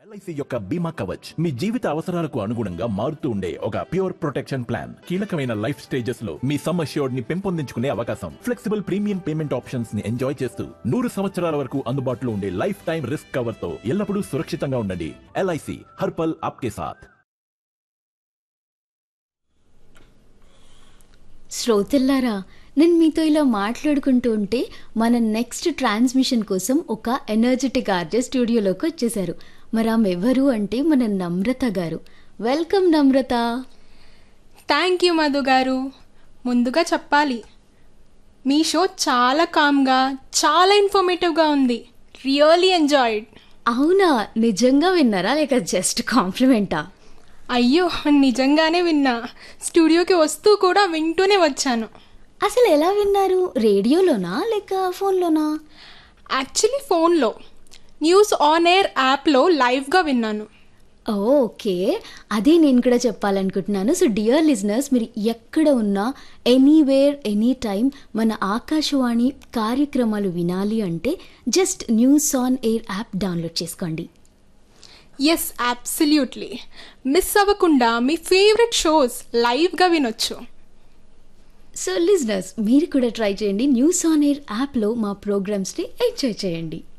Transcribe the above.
LIC యొక్క బీమా కవచ్ మీ జీవిత అవసరాలకు అనుగుణంగా మారుతూ ఉండే ఒక ప్యూర్ ప్రొటెక్షన్ ప్లాన్ కీలకమైన లైఫ్ స్టేజెస్ లో మీ సమ్ అష్యూర్డ్ ని పెంపొందించుకునే అవకాశం ఫ్లెక్సిబుల్ ప్రీమియం పేమెంట్ ఆప్షన్స్ ని ఎంజాయ్ చేస్తూ నూరు సంవత్సరాల వరకు అందుబాటులో ఉండే లైఫ్ టైం రిస్క్ కవర్ తో ఎల్లప్పుడూ సురక్షితంగా ఉండండి ఎల్ఐసి హర్పల్ ఆప్కే సాథ్ శ్రోతల్లారా నేను మీతో ఇలా మాట్లాడుకుంటూ ఉంటే మన నెక్స్ట్ ట్రాన్స్మిషన్ కోసం ఒక ఎనర్జెటిక్ ఆర్జే స్టూడియోలోకి వచ్చేసారు మరి ఆమె ఎవరు అంటే మన నమ్రత గారు welcome Namrata thank you Madhu గారు ముందుగా చెప్పాలి మీ షో చాలా కామ్గా చాలా ఇన్ఫర్మేటివ్గా ఉంది రియలీ ఎంజాయిడ్ అవునా నిజంగా విన్నారా లేక జస్ట్ కాంప్లిమెంటా అయ్యో నిజంగానే విన్నా స్టూడియోకి వస్తూ కూడా వింటూనే వచ్చాను అసలు ఎలా విన్నారు రేడియోలోనా లేక ఫోన్లోనా యాక్చువల్లీ ఫోన్లో న్యూస్ ఆన్ ఎయిర్ యాప్లో లైవ్గా విన్నాను ఓ, ఓకే అదే నేను కూడా చెప్పాలనుకుంటున్నాను సో డియర్ లిజనర్స్ మీరు ఎక్కడ ఉన్నా ఎనీవేర్ ఎనీ టైం మన ఆకాశవాణి కార్యక్రమాలు వినాలి అంటే just news on air app download చేసుకోండి ఎస్ అబ్సల్యూట్లీ మిస్ అవ్వకుండా మీ ఫేవరెట్ షోస్ లైవ్గా వినొచ్చు సో లిజనర్స్ మీరు కూడా ట్రై చేయండి న్యూస్ ఆన్ ఎయిర్ యాప్లో మా ప్రోగ్రామ్స్ని ఎంజాయ్ చేయండి